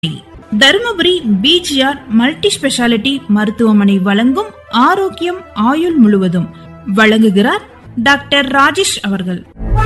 Dharmapuri BGR multi speciality மருத்துவமனை வழங்கும் ஆரோக்கியம் ஆயுள் முழுவதும் வழங்குகிறார் டாக்டர் ராஜேஷ் அவர்கள்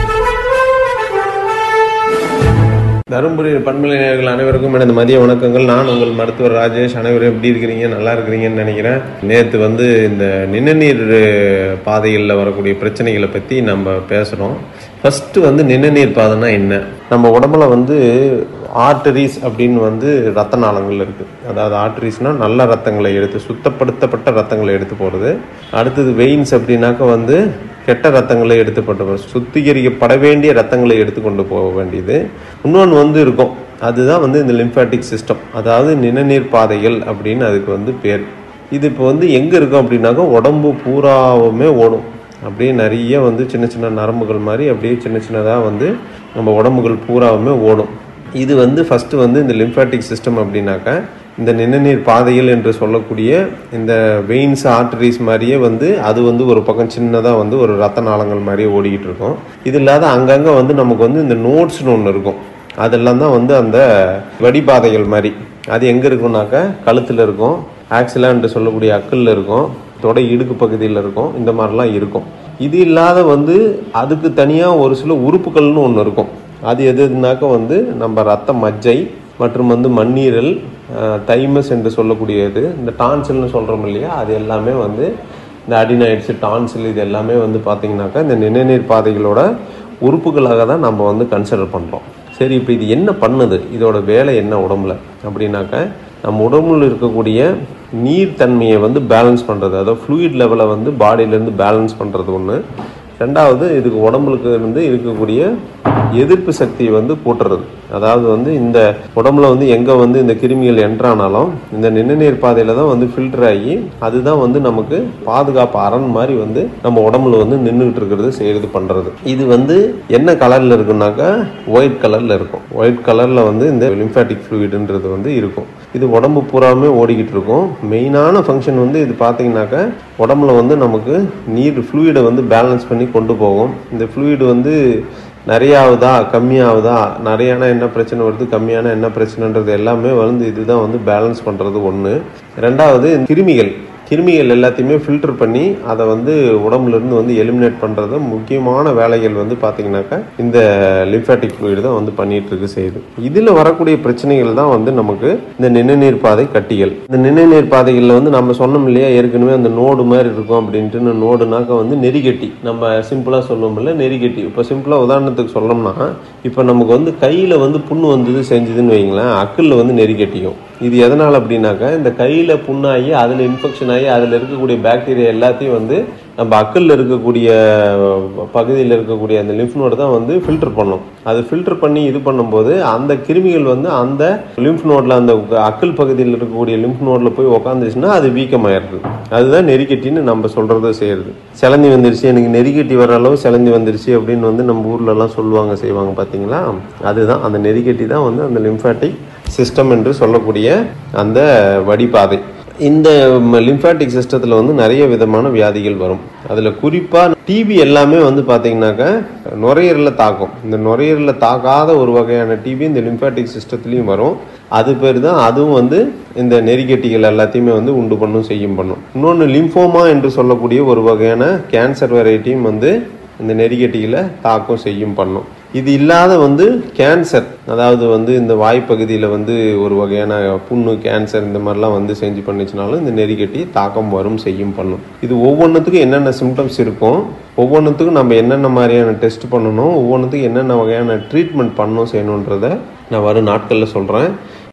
தருமபுரி பண்பலை நேயர்கள் அனைவருக்கும் எனது மதிய வணக்கங்கள் நான் உங்கள் மருத்துவர் ராஜேஷ் அனைவரும் எப்படி இருக்கிறீங்க நல்லா இருக்கிறீங்கன்னு நினைக்கிறேன் நேற்று வந்து இந்த நிணநீர் பாதைகளில் வரக்கூடிய பிரச்சனைகளை பற்றி நம்ம பேசுகிறோம் ஃபஸ்ட்டு வந்து நிணநீர் பாதைனா என்ன நம்ம உடம்புல வந்து ஆர்டரிஸ் அப்படின்னு வந்து ரத்த நாளங்கள் இருக்குது அதாவது ஆர்டரிஸ்னால் நல்ல ரத்தங்களை எடுத்து சுத்தப்படுத்தப்பட்ட ரத்தங்களை எடுத்து போடுறது அடுத்தது வெயின்ஸ் அப்படின்னாக்க வந்து கெட்ட ரத்தங்களை எடுத்துப்பட்டு சுத்திகரிக்கப்பட வேண்டிய ரத்தங்களை எடுத்துக்கொண்டு போக வேண்டியது இன்னொன்று வந்து இருக்கும் அதுதான் வந்து இந்த லிம்ஃபாட்டிக் சிஸ்டம் அதாவது நிணநீர் பாதைகள் அப்படின்னு அதுக்கு வந்து பேர் இது இப்போ வந்து எங்கே இருக்கும் அப்படின்னாக்கா உடம்பு பூராவுமே ஓடும் அப்படியே நிறைய வந்து சின்ன சின்ன நரம்புகள் மாதிரி அப்படியே சின்ன சின்னதாக வந்து நம்ம உடம்புகள் பூராவுமே ஓடும் இது வந்து ஃபஸ்ட்டு வந்து இந்த லிம்ஃபாட்டிக் சிஸ்டம் அப்படின்னாக்கா இந்த நிணநீர் பாதைகள் என்று சொல்லக்கூடிய இந்த வெயின்ஸ் ஆர்டரிஸ் மாதிரியே வந்து அது வந்து ஒரு பக்கம் சின்னதாக வந்து ஒரு ரத்த நாளங்கள் மாதிரியே ஓடிக்கிட்டு இருக்கும் இது இல்லாத அங்கங்கே வந்து நமக்கு வந்து இந்த நோட்ஸ்னு ஒன்று இருக்கும் அதெல்லாம் தான் வந்து அந்த வடிபாதைகள் மாதிரி அது எங்கே இருக்கும்னாக்கா கழுத்தில் இருக்கும் ஆக்சிலா என்று சொல்லக்கூடிய அக்கல்ல இருக்கும் தொடை இடுக்கு பகுதியில் இருக்கும் இந்த மாதிரிலாம் இருக்கும் இது இல்லாத வந்து அதுக்கு தனியாக ஒரு சில உறுப்புகள்னு ஒன்று இருக்கும் அது எதுனாக்க வந்து நம்ம ரத்த மஜ்ஜை மற்றும் வந்து மண்ணீரல் தைமஸ் என்று சொல்லக்கூடியது இந்த டான்சில்னு சொல்கிறோம் இல்லையா அது எல்லாமே வந்து இந்த அடினாய்ட்ஸு டான்சில் இது எல்லாமே வந்து பார்த்திங்கனாக்கா இந்த நிணநீர் பாதைகளோட உறுப்புகளாக தான் நம்ம வந்து கன்சிடர் பண்ணுறோம் சரி இப்போ இது என்ன பண்ணுது இதோட வேலை என்ன உடம்புல அப்படின்னாக்க நம்ம உடம்புல இருக்கக்கூடிய நீர் தன்மையை வந்து பேலன்ஸ் பண்ணுறது அதாவது ஃப்ளூயிட் லெவலை வந்து பாடியிலேருந்து பேலன்ஸ் பண்ணுறது ஒன்று ரெண்டாவது இதுக்கு உடம்புக்கு இருந்து இருக்கக்கூடிய எதிர்ப்பு சக்தியை வந்து கூட்டுறது அதாவது வந்து இந்த உடம்புல வந்து எங்கே வந்து இந்த கிருமிகள் என்ட்ரானாலும் இந்த நிணநீர் பாதையில் தான் வந்து ஃபில்டர் ஆகி அதுதான் வந்து நமக்கு பாதுகாப்பு அரண் மாதிரி வந்து நம்ம உடம்புல வந்து நின்றுட்டு இருக்கிறது செய்கிறது பண்ணுறது இது வந்து என்ன கலரில் இருக்குன்னாக்கா ஒயிட் கலரில் இருக்கும் ஒயிட் கலரில் வந்து இந்த லிம்ஃபாட்டிக் ஃப்ளூயிடுன்றது வந்து இருக்கும் இது உடம்பு பூராமே ஓடிக்கிட்டு இருக்கும் மெயினான ஃபங்க்ஷன் வந்து இது பார்த்தீங்கன்னாக்கா உடம்புல வந்து நமக்கு நீர் ஃப்ளூயிடை வந்து பேலன்ஸ் பண்ணி கொண்டு போகும் இந்த ஃப்ளூயிடு வந்து நிறையாவுதா கம்மியாகுதா நிறையான என்ன பிரச்சனை வருது கம்மியான என்ன பிரச்சனைன்றது எல்லாமே வந்து இதுதான் வந்து பேலன்ஸ் பண்ணுறது ஒன்று ரெண்டாவது கிருமிகள் கிருமிகள் எல்லாத்தையுமே ஃபில்டர் பண்ணி அதை வந்து உடம்புலேருந்து வந்து எலிமினேட் பண்ணுறது முக்கியமான வேலைகள் வந்து பார்த்திங்கனாக்கா இந்த லிம்ஃபாட்டிக் ஃப்ளூயிடு தான் வந்து பண்ணிட்டு இருக்கு செய்யுது இதில் வரக்கூடிய பிரச்சனைகள் தான் வந்து நமக்கு இந்த நிணநீர் பாதை கட்டிகள் இந்த நிணநீர் பாதைகளில் வந்து நம்ம சொன்னோம் இல்லையா ஏற்கனவே அந்த நோடு மாதிரி இருக்கும் அப்படின்ட்டு நோடுனாக்க வந்து நெறிகட்டி நம்ம சிம்பிளாக சொல்லுவோம்ல நெறிகட்டி இப்போ சிம்பிளாக உதாரணத்துக்கு சொல்லணும்னா இப்போ நமக்கு வந்து கையில் வந்து புண்ணு வந்தது செஞ்சதுன்னு வைங்களேன் அக்கில் வந்து நெறிகட்டிக்கும் இது எதனால் அப்படின்னாக்கா இந்த கையில் புண்ணாகி அதில் இன்ஃபெக்ஷன் ஆகி அதில் இருக்கக்கூடிய பாக்டீரியா எல்லாத்தையும் வந்து நம்ம அக்கல்ல இருக்கக்கூடிய பகுதியில் இருக்கக்கூடிய அந்த லிம்ஃப் நோடு தான் வந்து ஃபில்டர் பண்ணும் அது ஃபில்டர் பண்ணி இது பண்ணும்போது அந்த கிருமிகள் வந்து அந்த லிம்ஃப் நோடில் அந்த அக்கல் பகுதியில் இருக்கக்கூடிய லிம்ஃப் நோடில் போய் உக்காந்துச்சுன்னா அது வீக்கமாயிருது அதுதான் நெறிக்கட்டின்னு நம்ம சொல்கிறத செய்யறது சிலந்தி வந்துருச்சு எனக்கு நெறிக்கட்டி வர அளவு சிலந்தி வந்துருச்சு அப்படின்னு வந்து நம்ம ஊர்லலாம் சொல்லுவாங்க செய்வாங்க பார்த்தீங்களா அதுதான் அந்த நெறிக்கட்டி தான் வந்து அந்த லிம்ஃபாட்டிக் சிஸ்டம் என்று சொல்லக்கூடிய அந்த வடிபாதை இந்த லிம்ஃபாட்டிக் சிஸ்டத்தில் வந்து நிறைய விதமான வியாதிகள் வரும் அதில் குறிப்பாக டிபி எல்லாமே வந்து பார்த்தீங்கன்னாக்கா நுரையீரலில் தாக்கும் இந்த நுரையீரலில் தாக்காத ஒரு வகையான டிபி இந்த லிம்ஃபாட்டிக் சிஸ்டத்துலேயும் வரும் அது பேர் தான் அதுவும் வந்து இந்த நெறிகட்டிகள் எல்லாத்தையுமே வந்து உண்டு பண்ணும் செய்யும் பண்ணும் இன்னொன்று லிம்ஃபோமா என்று சொல்லக்கூடிய ஒரு வகையான கேன்சர் வெரைட்டியும் வந்து இந்த நெறிகட்டிகளை தாக்கம் செய்யும் பண்ணும் இது இல்லாத வந்து கேன்சர் அதாவது வந்து இந்த வாய்ப்பகுதியில் வந்து ஒரு வகையான புண்ணு கேன்சர் இந்த மாதிரிலாம் வந்து செஞ்சு பண்ணிச்சுனாலும் இந்த நெறிகட்டி தாக்கம் வரும் செய்யும் பண்ணும் இது ஒவ்வொன்றுத்துக்கும் என்னென்ன சிம்டம்ஸ் இருக்கும் ஒவ்வொன்றுத்துக்கும் நம்ம என்னென்ன மாதிரியான டெஸ்ட் பண்ணணும் ஒவ்வொன்றுத்துக்கும் என்னென்ன வகையான ட்ரீட்மெண்ட் பண்ணணும் செய்யணுன்றத நான் வரும் நாட்களில் சொல்கிறேன்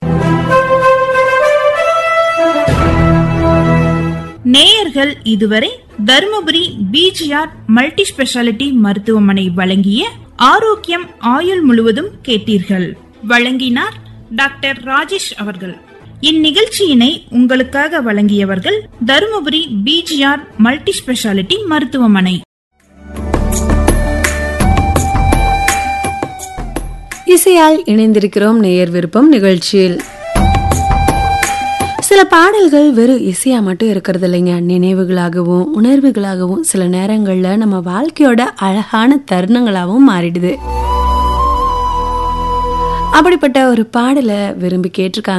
நேயர்கள் இதுவரை தருமபுரி பிஜிஆர் மல்டி ஸ்பெஷாலிட்டி மருத்துவமனை வழங்கிய ஆரோக்கியம் ஆயுள் முழுவதும் கேட்டீர்கள் வழங்கினார் டாக்டர் ராஜேஷ் அவர்கள் இந்நிகழ்ச்சியினை உங்களுக்காக வழங்கியவர்கள் தருமபுரி பிஜிஆர் மல்டி ஸ்பெஷாலிட்டி மருத்துவமனை இசையால் இணைந்திருக்கிறோம் நேயர் விருப்பம் நிகழ்ச்சியில் சில பாடல்கள் வெறும் இசையா மட்டும் இருக்கிறது இல்லைங்க நினைவுகளாகவும் உணர்வுகளாகவும் சில நேரங்கள்ல நம்ம வாழ்க்கையோட அழகான தருணங்களாகவும் மாறிடுது அப்படிப்பட்ட ஒரு பாடலை விரும்பி கேட்டிருக்காங்க